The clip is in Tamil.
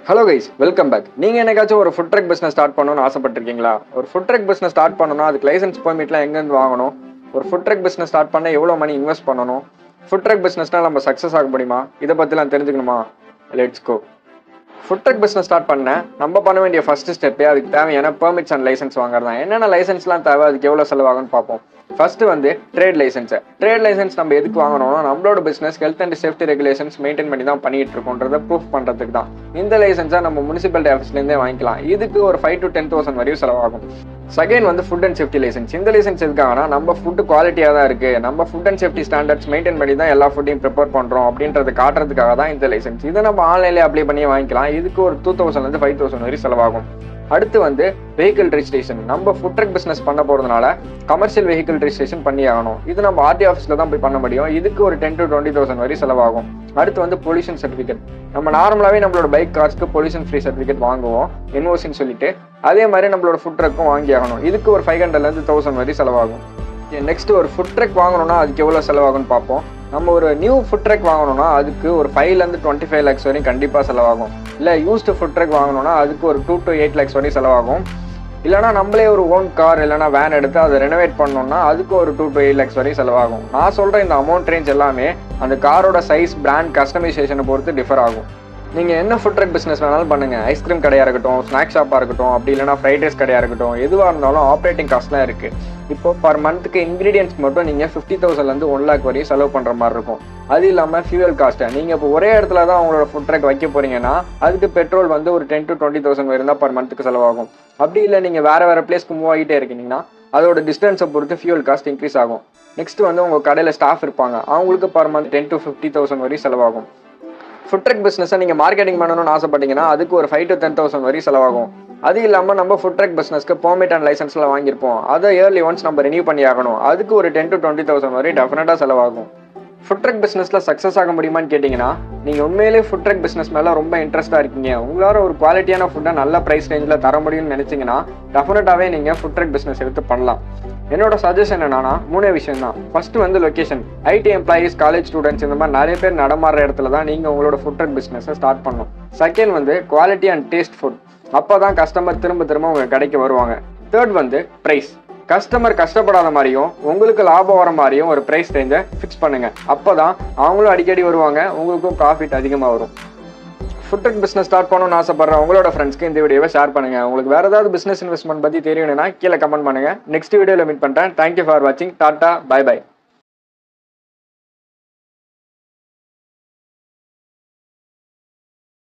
ஹலோ கைஸ் வெல்கம் பேக் நீங்கள் என்னைக்காச்சும் ஒரு ஃபுட் ட்ரக் பிஸ்னஸ் ஸ்டார்ட் பண்ணணும்னு ஆசைப்பட்டிருக்கீங்களா ஒரு ஃபுட் ட்ரக் பிஸ்னஸ் ஸ்டார்ட் பண்ணணும்னா அதுக்கு லைசன்ஸ் பெர்மிட்லாம் எங்கேருந்து வாங்கணும் ஒரு ஃபுட் ட்ரக் பிஸ்னஸ் ஸ்டார்ட் பண்ண எவ்வளோ மணி இன்வெஸ்ட் பண்ணணும் ஃபுட் ட்ரக் பிஸ்னஸ்னால் நம்ம சக்ஸஸ் ஆக முடியுமா இதை பற்றிலாம் தெரிஞ்சுக்கணுமா let's go food truck business start பண்ண நம்ம பண்ண வேண்டிய ஃபர்ஸ்ட் ஸ்டெப்பே அதுக்கு தேவையான பெர்மிட்ஸ் அண்ட் லைசன்ஸ் வாங்குறது தான் என்னென்ன லைசன்ஸ்லாம் தேவை அதுக்கு எவ்வளோ செலவாகும்னு பார்ப்போம் ஃபர்ஸ்ட் வந்து ட்ரேட் லைசன்ஸ் ட்ரேட் லைசன்ஸ் நம்ம எதுக்கு வாங்கணும்னா நம்மளோட business health and safety regulations maintain பண்ணி தான் பண்ணிட்டு இருக்கோன்றத ப்ரூஃப் பண்ணுறதுக்கு தான் இந்த லைசன்ஸை நம்ம முனிசிபாலிட்டி ஆஃபீஸ்லேருந்தே வாங்கிக்கலாம் இதுக்கு ஒரு ஃபைவ் டு டென் தௌசண்ட் வரையும் செலவாகும் செகண்ட் வந்து ஃபுட் அண்ட் சேஃப்டி லைசன்ஸ் இந்த லைசன்ஸ் எதுக்காகனா நம்ம ஃபுட் குவாலிட்டியாக தான் இருக்கு நம்ம food and safety standards maintain பண்ணி தான் எல்லா ஃபுட்டையும் ப்ரிப்பேர் பண்ணுறோம் அப்படின்றது காட்டுறதுக்காக தான் இந்த லைசன்ஸ் இதை நம்ம ஆன்லைன்லேயே அப்ளை பண்ணி வாங்கிக்கலாம் இதுக்கு ஒரு டூ தௌசண்ட்லேருந்து ஃபைவ் தௌசண்ட் வரை செலவாகும் அடுத்து வந்து வெஹிக்கிள் ரெஜிஸ்ட்ரேஷன் நம்ம ஃபுட் ட்ரக் பிஸ்னஸ் பண்ண போகிறதுனால கமர்ஷியல் வெஹிக்கிள் ரெஜிஸ்ட்ரேஷன் பண்ணி ஆகணும் இது நம்ம ஆர்டி ஆஃபீஸில் தான் போய் பண்ண முடியும் இதுக்கு ஒரு டென் டு டுவெண்ட்டி தௌசண்ட் வரை செலவாகும் அடுத்து வந்து பொல்யூஷன் சர்டிஃபிகேட் நம்ம நார்மலாகவே நம்மளோட பைக் கார்ஸ்க்கு பொல்யூஷன் ஃப்ரீ சர்டிஃபிகேட் வாங்குவோம் என்ஓசின்னு சொல்லிட்டு அதே மாதிரி நம்மளோட ஃபுட் ட்ரக்கும் வாங்கி ஆகணும் இதுக்கு ஒரு ஃபைவ் ஹண்ட்ரட்லேருந்து தௌசண்ட் வரை செலவாகும் நெக்ஸ்ட் ஒரு ஃபுட் ட்ரக் வாங்கணும்னா அதுக்கு எவ்வளோ செலவாகும்னு பார்ப்போம் நம்ம ஒரு நியூ ஃபுட் ட்ரக் வாங்கணும்னா அதுக்கு ஒரு ஃபைவ்லேருந்து டுவெண்ட்டி ஃபைவ் லேக்ஸ் வரையும் கண்டிப்பாக செலவாகும் இல்லை யூஸ்டு ஃபுட் ட்ரக் வாங்கணும்னா அதுக்கு ஒரு டூ டு எயிட் லேக்ஸ் வரையும் செலவாகும் இல்லைனா நம்மளே ஒரு ஓன் கார் இல்லைனா வேன் எடுத்து அதை ரெனோவேட் பண்ணோம்னா அதுக்கு ஒரு டூ டு எயிட் லேக்ஸ் வரையும் செலவாகும் நான் சொல்கிற இந்த அமௌண்ட் ரேஞ்ச் எல்லாமே அந்த காரோட சைஸ் பிராண்ட் கஸ்டமைசேஷனை பொறுத்து டிஃபர் ஆகும் நீங்கள் என்ன ஃபுட் ட்ரக் பிஸ்னஸ் வேணாலும் பண்ணுங்கள் ஐஸ்கிரீம் கடையாக இருக்கட்டும் ஸ்நாக் ஷாப்பாக இருக்கட்டும் அப்படி இல்லைனா ஃப்ரைட் ரைஸ் கடையாக இருக்கட்டும் எதுவாக இருந்தாலும் ஆப்ரேட்டிங் காஸ்ட்லாம் இருக்குது இப்போ பர் மந்த்துக்கு இன்க்ரீடியன்ஸ் மட்டும் நீங்கள் ஃபிஃப்டி தௌசண்ட்லேருந்து ஒன் லேக் வரையும் செலவு பண்ணுற மாதிரி இருக்கும் அது இல்லாமல் ஃபியூவல் காஸ்ட்டை நீங்கள் இப்போ ஒரே இடத்துல தான் உங்களோட ஃபுட் ட்ரக் வைக்க போகிறீங்கன்னா அதுக்கு பெட்ரோல் வந்து ஒரு டென் டு டுவெண்ட்டி தௌசண்ட் வரையும் தான் பர் மந்த்துக்கு செலவாகும் அப்படி இல்லை நீங்கள் வேறு வேறு பிளேஸ்க்கு மூவ் ஆகிட்டே இருக்கீங்கன்னா அதோட டிஸ்டன்ஸை பொறுத்து ஃபியூவல் காஸ்ட் இன்க்ரீஸ் ஆகும் நெக்ஸ்ட் வந்து உங்கள் கடையில் ஸ்டாஃப் இருப்பாங்க அவங்களுக்கு per month ten to fifty thousand வரையும் செலவாகும் ஃபுட் ட்ரக் பிஸ்னஸை நீங்கள் மார்க்கெட்டிங் பண்ணணும்னு ஆசைப்பட்டீங்கன்னா அதுக்கு ஒரு ஃபைவ் டு டென் தௌசண்ட் வரையும் செலவாகும் அது இல்லாமல் நம்ம ஃபுட் ட்ரக் பிஸ்னஸ்க்கு பெர்மிட் அண்ட் லைசன்ஸ்லாம் வாங்கியிருப்போம் அதை இயர்லி ஒன்ஸ் நம்ம ரெனியூ பண்ணி ஆகணும் அதுக்கு ஒரு டென் டு டுவெண்ட்டி தௌசண்ட் வரை டெஃபினட்டாக செலவாகும் ஃபுட் ட்ரக் பிஸ்னஸில் சக்ஸஸ் ஆக முடியுமான்னு கேட்டிங்கன்னா நீங்கள் உண்மையிலேயே ஃபுட் ட்ரக் பிஸ்னஸ் மேலே ரொம்ப இன்ட்ரெஸ்ட்டாக இருக்கீங்க உங்களால் ஒரு குவாலிட்டியான ஃபுட்டை நல்ல ப்ரைஸ் ரேஞ்சில் தர முடியும்னு நினச்சிங்கன்னா டெஃபினட்டாகவே நீங்கள் ஃபுட் ட்ரக் பிஸ்னஸ் எடுத்து பண்ணலாம் என்னோட சஜஷன் என்னன்னா மூணே விஷயம் தான் ஃபர்ஸ்ட் வந்து location IT employees college students இந்த மாதிரி நிறைய பேர் நடமாடுற இடத்துல தான் நீங்கள் உங்களோட ஃபுட் ட்ரக் பிஸ்னஸை ஸ்டார்ட் பண்ணணும் செகண்ட் வந்து குவாலிட்டி அண்ட் டேஸ்ட் ஃபுட் அப்போ தான் கஸ்டமர் திரும்ப திரும்ப உங்கள் கடைக்கு வருவாங்க தேர்ட் வந்து ப்ரைஸ் கஸ்டமர் கஷ்டப்படாத மாதிரியும் உங்களுக்கு லாபம் வர மாதிரியும் ஒரு ப்ரைஸ் ரேஞ்சை ஃபிக்ஸ் பண்ணுங்க அப்போ தான் அவங்களும் அடிக்கடி வருவாங்க உங்களுக்கும் ப்ராஃபிட் அதிகமாக வரும் ஃபுட் ட்ரக் பிஸ்னஸ் ஸ்டார்ட் பண்ணணும்னு ஆசைப்படுற உங்களோட ஃப்ரெண்ட்ஸ்க்கு இந்த வீடியோவை ஷேர் பண்ணுங்க உங்களுக்கு வேற ஏதாவது பிஸ்னஸ் இன்வெஸ்ட்மெண்ட் பற்றி தெரியணும்னா கீழே கமெண்ட் பண்ணுங்க நெக்ஸ்ட் வீடியோவில் மீட் பண்ணுறேன் தேங்க்யூ ஃபார் வாட்சிங் டாட்டா பை பை